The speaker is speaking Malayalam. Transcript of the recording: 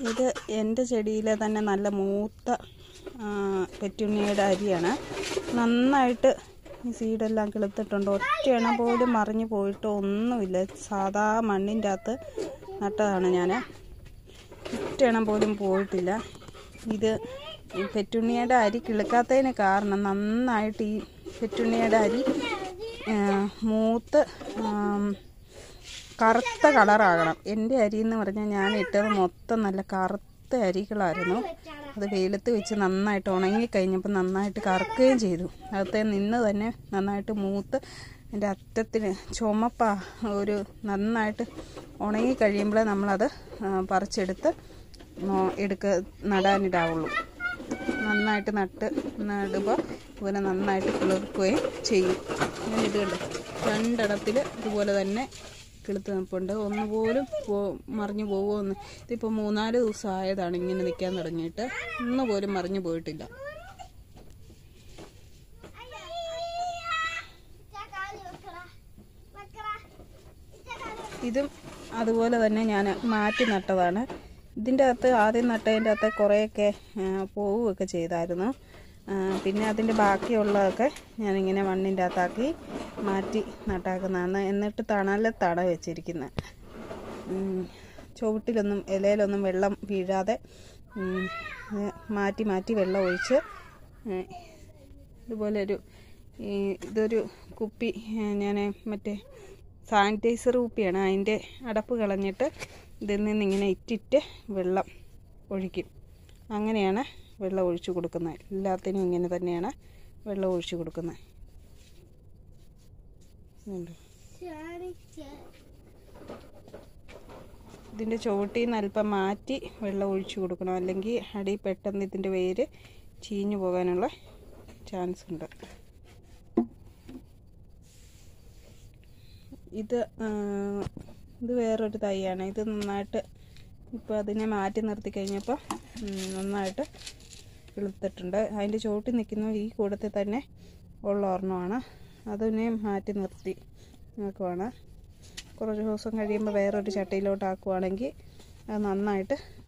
ഇത് എൻ്റെ ചെടിയിലെ തന്നെ നല്ല മൂത്ത ആ, പെറ്റുണ്ണിയുടെ അരിയാണ് നന്നായിട്ട് ഈ സീഡെല്ലാം കിളുത്തിട്ടുണ്ട് ഒറ്റയെണ്ണം പോലും മറിഞ്ഞു പോയിട്ടോ ഒന്നുമില്ല സാധാ മണ്ണിൻ്റെ അകത്ത് നട്ടതാണ് ഞാൻ ഒറ്റയെണ്ണം പോലും പോയിട്ടില്ല ഇത് ഈ പെറ്റുണ്ണിയുടെ അരി കിളുക്കാത്തതിന് കാരണം നന്നായിട്ട് ഈ പെറ്റുണ്ണിയുടെ അരി ആ, മൂത്ത് ആം, കറുത്ത കളറാകണം എൻ്റെ അരി എന്ന് പറഞ്ഞാൽ ഞാൻ ഇട്ടത് മൊത്തം നല്ല കറുത്ത അരികളായിരുന്നു അത് വെയിലത്ത് വെച്ച് നന്നായിട്ട് ഉണങ്ങി കഴിഞ്ഞപ്പോൾ നന്നായിട്ട് കറുക്കുകയും ചെയ്തു അകത്തെ നിന്ന് തന്നെ നന്നായിട്ട് മൂത്ത് എൻ്റെ അറ്റത്തിന് ചുമപ്പ ഒരു നന്നായിട്ട് ഉണങ്ങി കഴിയുമ്പോഴേ നമ്മളത് ആ, പറിച്ചെടുത്ത് നോ- എടുക്ക നടാനിടാവുള്ളൂ നന്നായിട്ട് നട്ട് നടുമ്പോൾ ഇതുപോലെ നന്നായിട്ട് കിളിർക്കുകയും ചെയ്യും അങ്ങനെ ഇത് കണ്ടോ രണ്ടിടത്തിൽ ഇതുപോലെ തന്നെ കിളുത്ത് നിൽപ്പുണ്ട് ഒന്നുപോലും പോ മറിഞ്ഞു പോകുമെന്ന് ഇതിപ്പോൾ മൂന്നാല് ദിവസം ആയതാണ് ഇങ്ങനെ നിൽക്കാൻ തുടങ്ങിയിട്ട് ഒന്നുപോലും മറിഞ്ഞു പോയിട്ടില്ല ഇതും അതുപോലെ തന്നെ ഞാൻ മാറ്റി നട്ടതാണ് ഇതിൻ്റെ അകത്ത് ആദ്യം നട്ടതിൻ്റെ അകത്ത് കുറേയൊക്കെ ആ, പോവുകയൊക്കെ ചെയ്തായിരുന്നു ആ, പിന്നെ അതിൻ്റെ ബാക്കിയുള്ളതൊക്കെ ഞാനിങ്ങനെ മണ്ണിൻ്റെ അകത്താക്കി മാറ്റി നട്ടാക്കുന്നതാണ് എന്നിട്ട് തണലത്താണ് വെച്ചിരിക്കുന്നത് ഉം, ചുവട്ടിലൊന്നും ഇലയിലൊന്നും വെള്ളം വീഴാതെ ഉം, ഏ, മാറ്റി മാറ്റി വെള്ളം ഒഴിച്ച് ഏ, ഇതുപോലെ ഒരു ഈ ഇതൊരു കുപ്പി ഞാൻ മറ്റേ സാനിറ്റൈസർ കുപ്പിയാണ് അതിൻ്റെ അടപ്പ് കളഞ്ഞിട്ട് ഇതിൽ നിന്ന് ഇങ്ങനെ ഇറ്റിറ്റ് വെള്ളം ഒഴിക്കും അങ്ങനെയാണ് വെള്ളം ഒഴിച്ചു കൊടുക്കുന്നത് എല്ലാത്തിനും ഇങ്ങനെ തന്നെയാണ് വെള്ളം ഒഴിച്ചു കൊടുക്കുന്നത് ഇതുണ്ട്. ഇതിൻ്റെ ചുവട്ടിൽ നിന്ന് അല്പം മാറ്റി വെള്ളം ഒഴിച്ചു കൊടുക്കണം അല്ലെങ്കിൽ അടി പെട്ടെന്ന് ഇതിൻ്റെ വേര് ചീഞ്ഞു പോകാനുള്ള ചാൻസ് ഉണ്ട് ഇത് ആ, ഇത് വേറൊരു തൈയാണ് ഇത് നന്നായിട്ട് ഇപ്പോൾ അതിനെ മാറ്റി നിർത്തി കഴിഞ്ഞപ്പോൾ ഉം, നന്നായിട്ട് കിളുത്തിട്ടുണ്ട് അതിൻ്റെ ചുവട്ടിൽ നിൽക്കുന്ന ഈ കൂടത്തിൽ തന്നെ ഉള്ള ഒരെണ്ണമാണ് അതിനെ മാറ്റി നിർത്തി ആക്കുവാണ് കുറച്ച് ദിവസം കഴിയുമ്പോൾ വേറൊരു ചട്ടിയിലോട്ട് ആക്കുവാണെങ്കിൽ അത് നന്നായിട്ട്